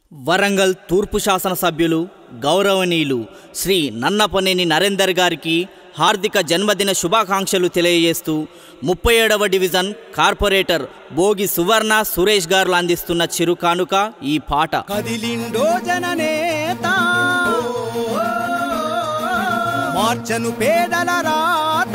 వరంగల్ తూర్పు శాసనసభ్యులు గౌరవనీయులు శ్రీ నన్నపనేని నరేందర్ గారికి హార్దిక జన్మదిన శుభాకాంక్షలు తెలియజేస్తూ ముప్పై ఏడవ డివిజన్ కార్పొరేటర్ భోగి సువర్ణ సురేష్ గారు అందిస్తున్న చిరు కానుక ఈ పాట కదిలిండో జననేత మార్చను పేదల రాత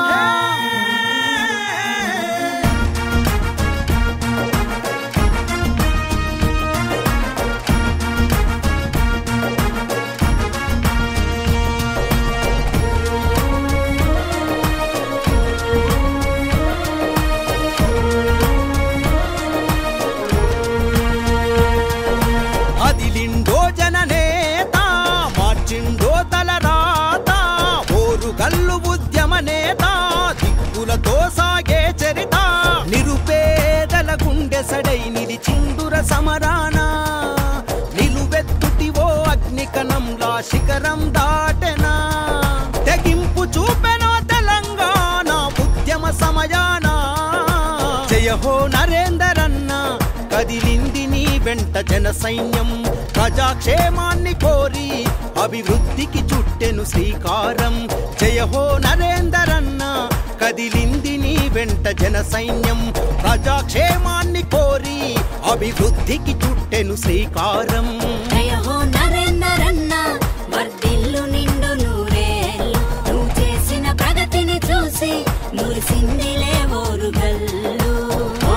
అదిలిండో జననేత మార్చిండో తల రాత ఓరు కల్లు ఉద్యమ నేత దిక్కులతో సాగే చరిత నిరుపేదల గుండె సడై నిలిచిందుర సమరాన నిలువెత్తుటి ఓ అగ్నికణంలా శిఖరం దాటెనా తెగింపు చూపెనో తెలంగాణ ఉద్యమ సమయాన జయ హో నరేందర్ అన్న కదిలింది నీ వెంట జన సైన్యం ప్రజాక్షేమాన్ని కోరి అభివృద్ధికి చుట్టెను శ్రీకారం జయ హో నరేందర్ అన్న కదిలింది నీ వెంట జన సైన్యం ప్రజాక్షేమాన్ని కోరి అభివృద్ధికి చుట్టెను శ్రీకారం జయ హో నరేందరన్న వర్ధిల్లు నిండు నూరేళ్ళు నువ్వు చేసిన ప్రగతిని చూసి మురిసిందిలే ఓరుగల్లు ఓ,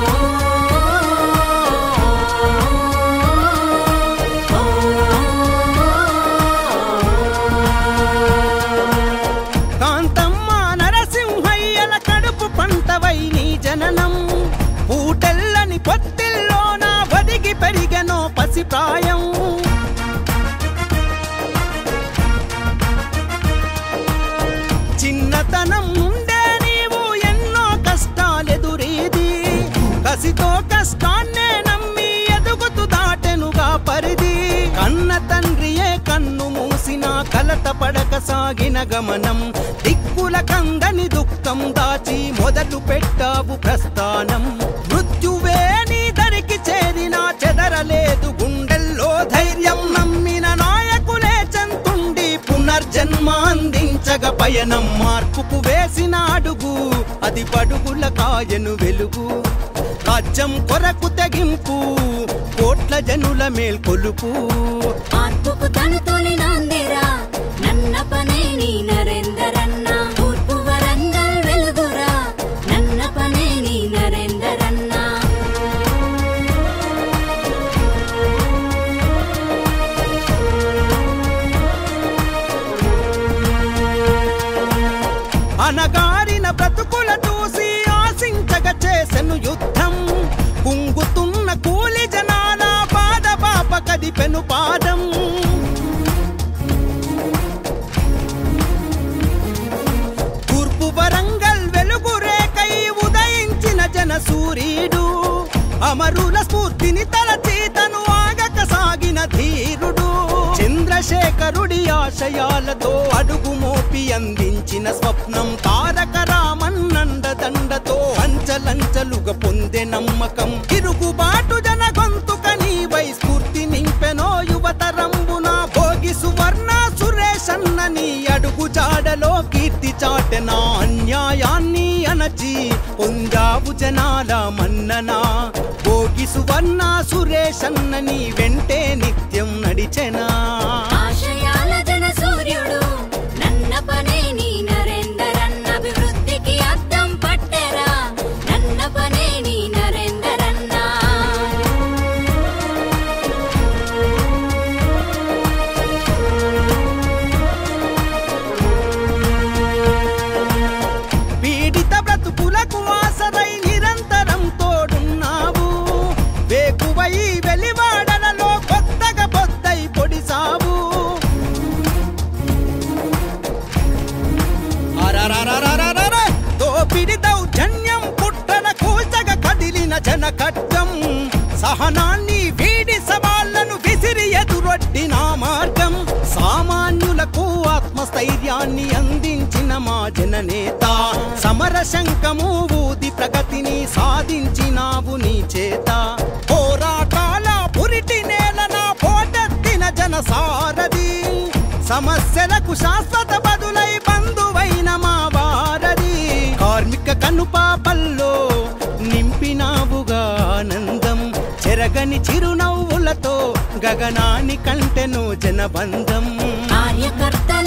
ఓ, కాంతమ్మ నరసింహయ్యల కడుపు పంటవై నీ జననం పూటెల్లని పొత్తిల్లోన వదిగి పెరిగెనో పసిప్రాయం చిన్నతనం నుండే నీవు ఎన్నో కష్టాలెదురీది కసితో కష్టాన్నే నమ్మి ఎదుగుతూ దాటెనుగా పరిధి కన్న తండ్రియే కన్ను మూసిన కలత పడక సాగిన గమనం దిక్కుల కందని దుఃఖం దాచి మొదలు పెట్టావు ప్రస్థానం మృత్యువే నీ దరికి చేరినా చెదరలేదు గుండెల్లో ధైర్యం నమ్మిన నాయకులే చెంతుండి పునర్జన్మ అందించగ పయనం మార్పుకు వేసిన అడుగు అది పడుగుల కాయను వెలుగు రాజ్యం కొరకు తెగింపు కోట్ల జనుల మేల్కొలుపు మార్పుకు తను తొలి నాందిరా నన్న పనే నీ నరేందరన్న తూర్పు వరంగల్ వెలుగురా నన్న పనే నీ నరేందరన్న అనగారిన బ్రతుకుల చూసి ఆశించగ చేసెను యుద్ధం కుంగుతున్న కూలి జనాల పాద పాప కదిపెను పాదం తూర్పు వరంగల్ వెలుగు రేకై ఉదయించిన జన సూర్యుడు అమరుల స్ఫూర్తిని తలచి తను ఆగక సాగిన ధీరుడు చంద్రశేఖరుడి ఆశయాలతో అడుగు మోపి అందించిన స్వప్నం తారక రామన్నండ దండతో అంచలంచలుగా పొందే నమ్మకం తిరుగుబాటు జన గొంతుక నీవై స్ఫూర్తి నింపెనో యువతరంబున భోగి సువర్ణ సురేష్ అన్న నీ అడుగు జాడలో కీర్తి చాటెనా అన్యాయాన్ని అణచి పొందావు జనాల మన్ననా భోగి సువర్ణ సురేష్ అన్న నీ వెంటే నిత్యం నడిచెనా ఆశయాల జన సూర్యుడు నన్న పనే నీ నరేందరన్న అభివృద్ధికి అద్దం పట్టెరా నన్న పనే నీ నరేందరన్న పీడిత బ్రతుకులకు ఆసరై నిరంతరం తోడున్నావు వేకువై వెలివాడలలో కొత్తగా పొద్దై పొడిసావు అరరరరరరర! దోపిడి దౌర్జన్యం పుట్టన కూల్చగ కదిలిన జన ఖడ్గం సహనాన్ని వీడి సవాళ్లను విసిరి ఎదురొడ్డిన మార్గం సామాన్యులకు ఆత్మస్థైర్యాన్ని అందించిన మా జననేత సమర శంఖము ఊది ప్రగతిని సాధించినావు నీ చేత పోరాటాల పురిటి నేల సారథి సమస్యలకు శాశ్వత బదులై బంధువైన మా వారధి కార్మిక కనుపాపల్లో నింపినావుగా ఆనందం చెరగని చిరునవ్వులతో గగనాని కంటెను జనబంధం కార్యకర్తల